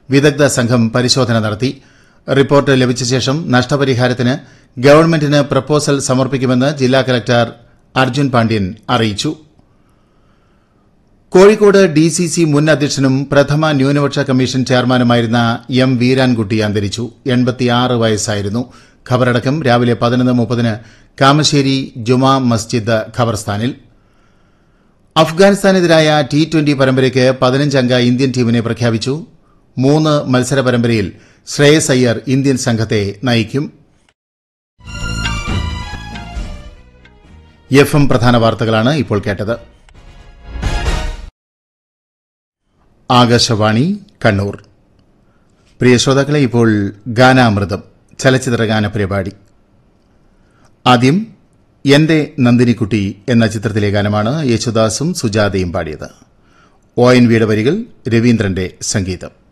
വിദഗ്ധ സംഘം പരിശോധന നടത്തി റിപ്പോർട്ട് ലഭിച്ച ശേഷം നഷ്ടപരിഹാരത്തിന് ഗവൺമെന്റിന് പ്രപ്പോസൽ സമർപ്പിക്കുമെന്ന് ജില്ലാ കലക്ടർ അർജുൻ പാണ്ഡ്യൻ അറിയിച്ചു കോഴിക്കോട് ഡിസിസി മുൻ അധ്യക്ഷനും പ്രഥമ ന്യൂനപക്ഷ കമ്മീഷൻ ചെയർമാനുമായിരുന്ന എം വീരാൻകുട്ടി അന്തരിച്ചു എൺപത്തിയാറ് വയസ്സായിരുന്നു ഖബറടക്കം രാവിലെ പതിനൊന്ന് മുപ്പതിന് കാമശ്ശേരി ജുമാ മസ്ജിദ് ഖബർസ്ഥാനിൽ അഫ്ഗാനിസ്ഥാനെതിരായ ടി ട്വന്റി പരമ്പരയ്ക്ക് പതിനഞ്ചംഗ ഇന്ത്യൻ ടീമിനെ പ്രഖ്യാപിച്ചു മൂന്ന് മത്സര പരമ്പരയിൽ ശ്രേയസ് അയ്യർ ഇന്ത്യൻ സംഘത്തെ നയിക്കും എഫ് എം പ്രധാന വാർത്തകളാണ് ഇപ്പോൾ കേട്ടത് ആകാശവാണി കണ്ണൂർ പ്രിയ ശ്രോതാക്കളെ ഇപ്പോൾ ഗാനാമൃതം ചലച്ചിത്ര ഗാന പരിപാടി ആദ്യം എന്റെ നന്ദിനിക്കുട്ടി എന്ന ചിത്രത്തിലെ ഗാനമാണ് യേശുദാസും സുജാതയും പാടിയത് ഒ എൻ വിയുടെ വരികൾ രവീന്ദ്രന്റെ സംഗീതം